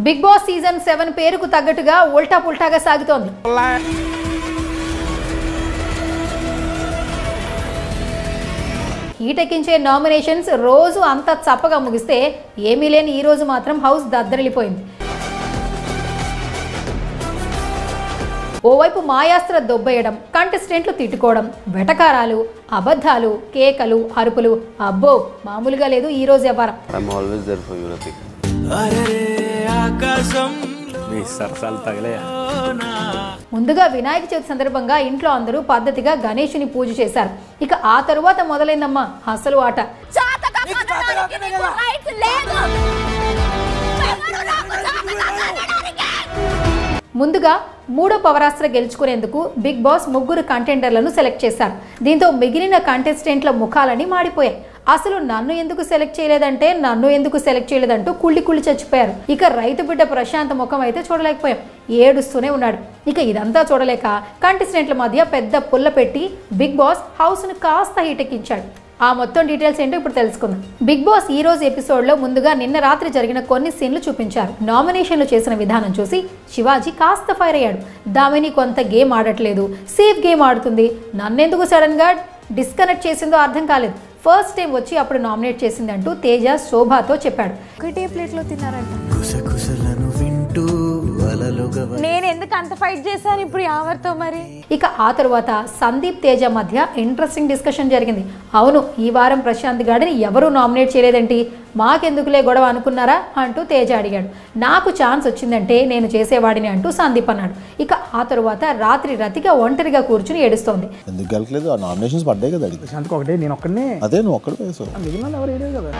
Big boss season seven పేరుకు తగ్గట్టుగా ఉల్టా పుల్టాగా సాగుతోంది హీటెక్కించే నామినేషన్స్ రోజు అంత చప్పగా ముగిస్తే ఏమీ లేని ఈ రోజు మాత్రం హౌస్ దద్దరిల్లిపోయింది ఓవైపు మాయాస్త్ర దొబ్బేయడం కంటెస్టెంట్లు తిట్టుకోవడం వెటకారాలు అబద్ధాలు కేకలు అరుపులు అబ్బో మామూలుగా లేదు ఈ రోజు వ్యవహారం I'm always there for you, Rafiq. మీ సరసాలు తగలే ముందుగా వినాయక చవితి సందర్భంగా ఇంట్లో అందరూ పద్ధతిగా గణేషుని పూజ చేశారు ఇక ఆ తరువాత మొదలైందమ్మా అసలు ఆట చాతకనడానికి నీకు రైట్ లేదు ఎవరు నాకు చాతకనడానికి? ముందుగా మూడో పవరాస్త్ర గెలుచుకునేందుకు బిగ్ బాస్ ముగ్గురు కంటెండర్లను సెలెక్ట్ చేశారు దీంతో మిగిలిన కంటెస్టెంట్ల ముఖాలని మాడిపోయాయి అసలు నన్ను ఎందుకు సెలెక్ట్ చేయలేదంటే నన్ను ఎందుకు సెలెక్ట్ చేయలేదంటూ కుళ్ళి కుళ్ళి చచ్చిపోయారు ఇక రైతు బిడ్డ ప్రశాంత్ ముఖం అయితే చూడలేకపోయాం ఏడుస్తూనే ఉన్నాడు ఇక ఇదంతా చూడలేక కంటెస్టెంట్ల మధ్య పెద్ద పుల్ల పెట్టి బిగ్ బాస్ హౌస్ను కాస్త హీటెక్కించాడు ఆ మొత్తం డీటెయిల్స్ ఏంటో ఇప్పుడు తెలుసుకుందాం బిగ్ బాస్ ఈ రోజు ఎపిసోడ్ లో ముందుగా నిన్న రాత్రి జరిగిన కొన్ని సీన్లు చూపించారు నామినేషన్లు చేసిన విధానం చూసి శివాజీ కాస్త ఫైర్ అయ్యాడు దామిని కొంత గేమ్ ఆడట్లేదు సేఫ్ గేమ్ ఆడుతుంది నన్నెందుకు సడన్ గా డిస్కనెక్ట్ చేసిందో అర్థం కాలేదు ఫస్ట్ టైం వచ్చి అప్పుడు నామినేట్ చేసిందంటూ తేజ శోభాతో చెప్పాడు ఒకటే ప్లేట్లో తిన్నారంట కుసకుసలను వింటూ అలలుగా నేను ఎందుకు అంత ఫైట్ చేశాను ఇప్పుడు యావర్తో మరి ఇక ఆ తరువాత సందీప్ తేజ మధ్య ఇంట్రెస్టింగ్ డిస్కషన్ జరిగింది అవును ఈ వారం ప్రశాంత్ గాడిని ఎవరూ నామినేట్ చేయలేదేంటి మాకెందుకులే గొడవ అనుకున్నారా అంటూ తేజ అడిగాడు నాకు ఛాన్స్ వచ్చిందంటే నేను చేసేవాడిని అంటూ సందీప్ అన్నాడు ఇక ఆ తరువాత రాత్రి రతిగా ఒంటరిగా కూర్చుని ఏడుస్తోంది ఎందుకు గెలకలేదు ఆ నామినేషన్స్ పడ్డాయి కదా అడిగి శాంతికి ఒకటే నేను ఒక్కడనే అదే నువ్వు ఒక్కడ వేసావు మిగిలిన ఎవరు ఏడే కదా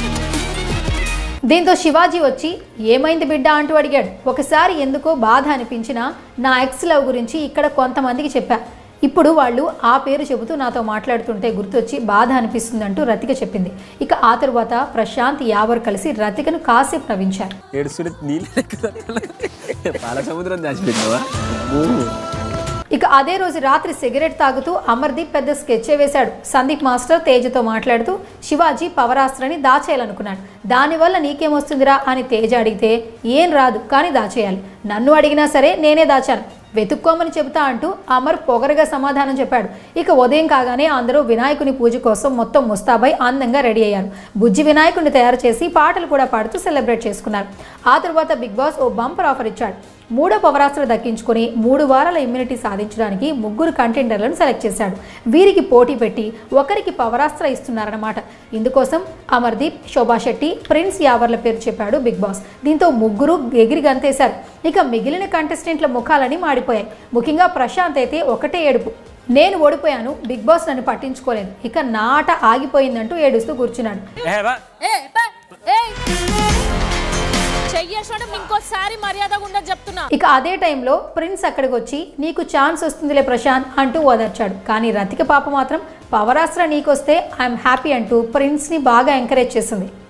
దీంతో శివాజీ వచ్చి ఏమైంది బిడ్డ అంటూ అడిగాడు ఒకసారి ఎందుకో బాధ అనిపించినా నా ఎక్స్ లవ్ గురించి ఇక్కడ కొంతమందికి చెప్పా ఇప్పుడు వాళ్ళు ఆ పేరు చెబుతూ నాతో మాట్లాడుతుంటే గుర్తొచ్చి బాధ అనిపిస్తుందంటూ రతిక చెప్పింది ఇక ఆ తరువాత ప్రశాంత్ యావర్ కలిసి రతికను కాసేపు నవ్వించారు ఏడుస్తుంటే నీళ్ళు పాల సముద్రం దాచిపెట్టినావా ఇక అదే రోజు రాత్రి సిగరెట్ తాగుతూ అమర్దీప్ పెద్ద స్కెచ్ వేశాడు సందీప్ మాస్టర్ తేజతో మాట్లాడుతూ శివాజీ పవరాస్త్రని దాచేయాలనుకున్నాడు దానివల్ల నీకేమొస్తుందిరా అని తేజ అడిగితే ఏం రాదు కానీ దాచేయాలి నన్ను అడిగినా సరే నేనే దాచాను వెతుక్కోమని చెబుతా అంటూ అమర్ పొగరగా సమాధానం చెప్పాడు ఇక ఉదయం కాగానే అందరూ వినాయకుని పూజ కోసం మొత్తం ముస్తాబై అందంగా రెడీ అయ్యారు బుజ్జి వినాయకుడిని తయారు చేసి పాటలు కూడా పాడుతూ సెలబ్రేట్ చేసుకున్నారు ఆ తర్వాత బిగ్ బాస్ ఓ బంపర్ ఆఫర్ ఇచ్చాడు మూడో పవరాస్త్ర దక్కించుకొని మూడు వారాల ఇమ్యూనిటీ సాధించడానికి ముగ్గురు కంటెండర్లను సెలెక్ట్ చేశాడు వీరికి పోటీ పెట్టి ఒకరికి పవరాస్త్ర ఇస్తున్నారన్నమాట ఇందుకోసం అమర్దీప్ శోభా శెట్టి ప్రిన్స్ యావర్ల పేరు చెప్పాడు బిగ్ బాస్ దీంతో ముగ్గురు ఎగిరి గంతేశారు ఇక మిగిలిన కంటెస్టెంట్ల ముఖాలని మాడిపోయాయి ముఖ్యంగా ప్రశాంత్ అయితే ఒకటే ఏడుపు నేను ఓడిపోయాను బిగ్ బాస్ నన్ను పట్టించుకోలేదు ఇక నా ఆట ఆగిపోయిందంటూ ఏడుస్తూ కూర్చున్నాడు ఏ, పా, ఏయ్. చెయ్యేసోడం ఇంకోసారి మర్యాదగా ఉండదు చెప్తున్నా ఇక అదే టైంలో ప్రిన్స్ అక్కడికి వచ్చి నీకు ఛాన్స్ వస్తుందిలే ప్రశాంత్ అంటూ ఓదార్చాడు కానీ రతిక పాప మాత్రం పవరాస్త్ర నీకొస్తే ఐఎమ్ హ్యాపీ అంటూ ప్రిన్స్ని బాగా ఎంకరేజ్ చేసింది